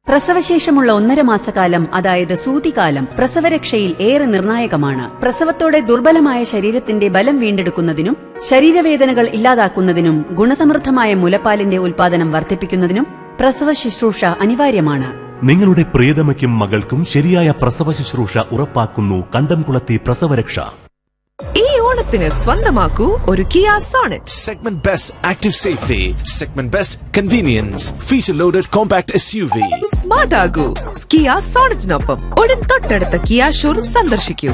പ്രസവശേഷമുള്ള ഒന്നര മാസക്കാലം അതായത് സൂതികാലം പ്രസവരക്ഷയിൽ ഏറെ നിർണായകമാണ് പ്രസവത്തോടെ ദുർബലമായ ശരീരത്തിന്റെ ബലം വീണ്ടെടുക്കുന്നതിനും ശരീരവേദനകൾ ഇല്ലാതാക്കുന്നതിനും ഗുണസമൃദ്ധമായ മുലപ്പാലിന്റെ ഉൽപാദനം വർദ്ധിപ്പിക്കുന്നതിനും പ്രസവ ശുശ്രൂഷ അനിവാര്യമാണ് നിങ്ങളുടെ പ്രിയതമയ്ക്കും മകൾക്കും ശരിയായ പ്രസവ ശുശ്രൂഷ ഉറപ്പാക്കുന്നു കണ്ടംകുളത്തി പ്രസവരക്ഷ ഈ ഓണത്തിന് സ്വന്തമാക്കൂ ഒരു Kia Sonet Segment Best Active Safety, Segment Best Convenience, Feature Loaded Compact SUV. Smart ആകൂ കിയ സോണറ്റിനൊപ്പം ഉടൻ തൊട്ടടുത്ത കിയ ഷോറൂം സന്ദർശിക്കൂ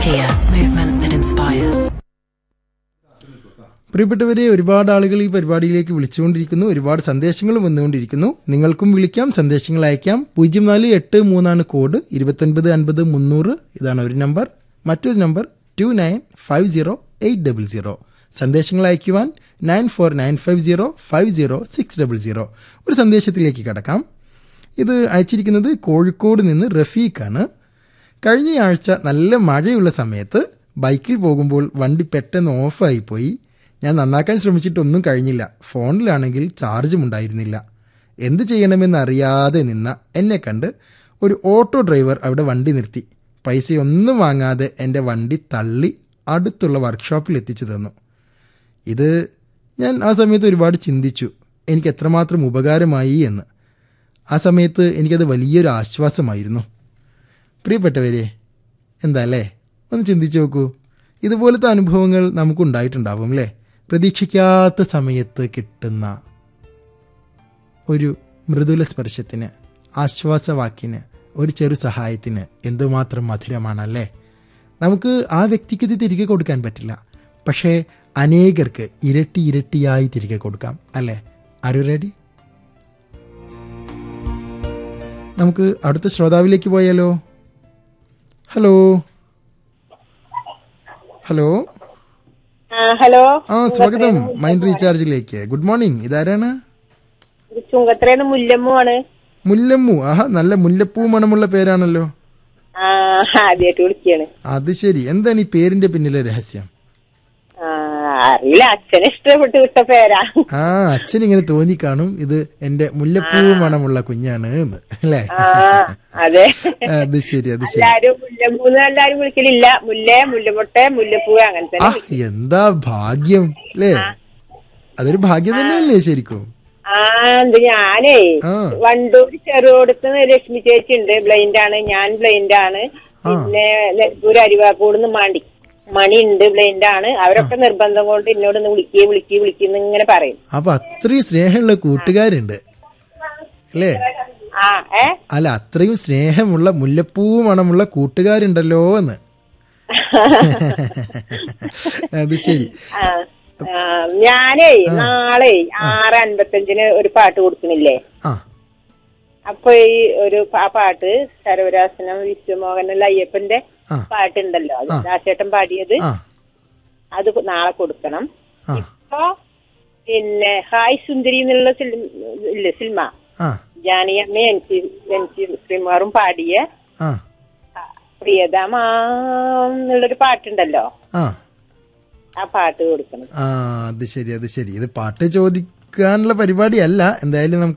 പ്രിയപ്പെട്ടവരെ ഒരുപാട് ആളുകൾ ഈ പരിപാടിയിലേക്ക് വിളിച്ചുകൊണ്ടിരിക്കുന്നു ഒരുപാട് സന്ദേശങ്ങളും വന്നുകൊണ്ടിരിക്കുന്നു നിങ്ങൾക്കും വിളിക്കാം സന്ദേശങ്ങൾ അയക്കാം പൂജ്യം നാല് എട്ട് മൂന്നാണ് കോഡ് ഇരുപത്തൊൻപത് അൻപത് മുന്നൂറ് ഇതാണ് ഒരു നമ്പർ മറ്റൊരു number two nine five zero eight double zero സന്ദേശങ്ങൾ അയക്കുവാൻ nine four nine five zero five zero six double zero ഒരു സന്ദേശത്തിലേക്ക് കടക്കാം ഇത് അയച്ചിരിക്കുന്നത് കോഴിക്കോട് നിന്ന് റഫീഖാണ് കഴിഞ്ഞയാഴ്ച നല്ല മഴയുള്ള സമയത്ത് ബൈക്കിൽ പോകുമ്പോൾ വണ്ടി പെട്ടെന്ന് ഓഫായി പോയി ഞാൻ നന്നാക്കാൻ ശ്രമിച്ചിട്ടൊന്നും കഴിഞ്ഞില്ല ഫോണിലാണെങ്കിൽ ചാർജും ഉണ്ടായിരുന്നില്ല എന്ത് ചെയ്യണമെന്ന് അറിയാതെ നിന്ന എന്നെ കണ്ട് ഒരു ഓട്ടോ ഡ്രൈവർ അവിടെ വണ്ടി നിർത്തി പൈസയൊന്നും വാങ്ങാതെ എൻ്റെ വണ്ടി തള്ളി അടുത്തുള്ള വർക്ക്ഷോപ്പിൽ എത്തിച്ചു തന്നു ഇത് ഞാൻ ആ സമയത്ത് ഒരുപാട് ചിന്തിച്ചു എനിക്ക് എത്രമാത്രം ഉപകാരമായി എന്ന് ആ സമയത്ത് എനിക്കത് വലിയൊരു ആശ്വാസമായിരുന്നു പ്രിയപ്പെട്ടവരെ എന്താ അല്ലേ ഒന്ന് ചിന്തിച്ചു നോക്കൂ ഇതുപോലത്തെ അനുഭവങ്ങൾ നമുക്കുണ്ടായിട്ടുണ്ടാവും അല്ലേ പ്രതീക്ഷിക്കാത്ത സമയത്ത് കിട്ടുന്ന ഒരു മൃദുല സ്പർശത്തിന് ആശ്വാസവാക്കിന് ഒരു ചെറു സഹായത്തിന് എന്തുമാത്രം മധുരമാണല്ലേ നമുക്ക് ആ വ്യക്തിക്ക് ഇത് തിരികെ കൊടുക്കാൻ പറ്റില്ല പക്ഷേ അനേകർക്ക് ഇരട്ടി ഇരട്ടിയായി തിരികെ കൊടുക്കാം അല്ലേ ആരു റെഡി നമുക്ക് അടുത്ത ശ്രോതാവിലേക്ക് പോയാലോ ഹലോ ഹലോ ആ, ഹലോ ആ സ്വാഗതം മൈൻഡ് റീചാർജിലേക്ക് ഗുഡ് മോർണിംഗ് ഇതാരാണ് ഇത് ചുങ്കത്രേന്ന് മുല്ലമ്മു ആണ് മുല്ലമ്മു ആഹാ നല്ല മുല്ലപ്പൂ മണമുള്ള പേരാണല്ലോ ആ ആദ്യമായിട്ട് വിളിക്കാണ് അത് ശരി എന്താണ് ഈ പേരിന്റെ പിന്നിലെ രഹസ്യം ആ അറിയില്ല അച്ഛനെ ഇഷ്ടപ്പെട്ട് വിട്ട പേരാ ആ അച്ഛൻ ഇങ്ങനെ തോന്നി കാണും ഇത് എന്റെ മുല്ലപ്പൂ മണമുള്ള കുഞ്ഞാണ് എന്ന് അല്ലേ ആ അതെ അത് ശരി അത് ശരി എല്ലാരും മുല്ലമ്മൂന്ന് എല്ലാരും വിളിക്കലില്ല മുല്ലേ മുല്ലമുട്ടെ മുല്ലപ്പൂ അങ്ങനെ ആ തന്നെ എന്താ ഭാഗ്യം അല്ലേ അതൊരു ഭാഗ്യം തന്നെയല്ലേ ശരിക്കും ആ എന്ത് ഞാനേ ആ. വണ്ടൂർ ചെറുകൊടുത്ത് ലക്ഷ്മി ചേച്ചി ഉണ്ട് ബ്ലൈൻഡ് ആണ് ഞാൻ ബ്ലൈൻഡ് ആണ് പിന്നെ നെൽപ്പൂർ അരിവാക്കൂടുന്ന് മണി മണി ഉണ്ട് ബ്ലൈൻഡ് ആണ് അവരൊക്കെ നിർബന്ധം കൊണ്ട് എന്നോട് ഒന്ന് വിളിക്കുക വിളിക്കുക വിളിക്കുന്ന ഇങ്ങനെ പറയും അപ്പൊ അത്രയും സ്നേഹമുള്ള കൂട്ടുകാരുണ്ട് അല്ലേ ആ ഏ അല്ല അത്രയും സ്നേഹമുള്ള മുല്ലപ്പൂ മണമുള്ള കൂട്ടുകാരുണ്ടല്ലോ എന്ന് അത് ശരി ആ, ആ, ഞാനേ നാളെ ആറ് അൻപത്തഞ്ചിന് ഒരു പാട്ട് കൊടുക്കണില്ലേ ആ അപ്പൊ ഈ ഒരു ആ പാട്ട് സരവരാസനം വിശ്വമോഹനല്ല അയ്യപ്പന്റെ ആ. പാട്ടുണ്ടല്ലോ അത് ദാസേട്ടൻ പാടിയത് ആ അത് നാളെ കൊടുക്കണം ആ ഇപ്പൊ പിന്നെ ഹായ് സുന്ദരി എന്നുള്ള സിൽ- ഇല്ലേ സിനിമ ആ ജാനിയമ്മ എൻ സി എൻ സി ശ്രീമാറും പാടിയ ആ പ്രിയതമാ എന്നുള്ളൊരു പാട്ടുണ്ടല്ലോ ആ ആ പാട്ട് കൊടുക്കണം ആ അത് ശരി അത് ശരി ഇത് പാട്ട് ചോദിക്കാനുള്ള പരിപാടിയല്ല എന്തായാലും നമുക്ക്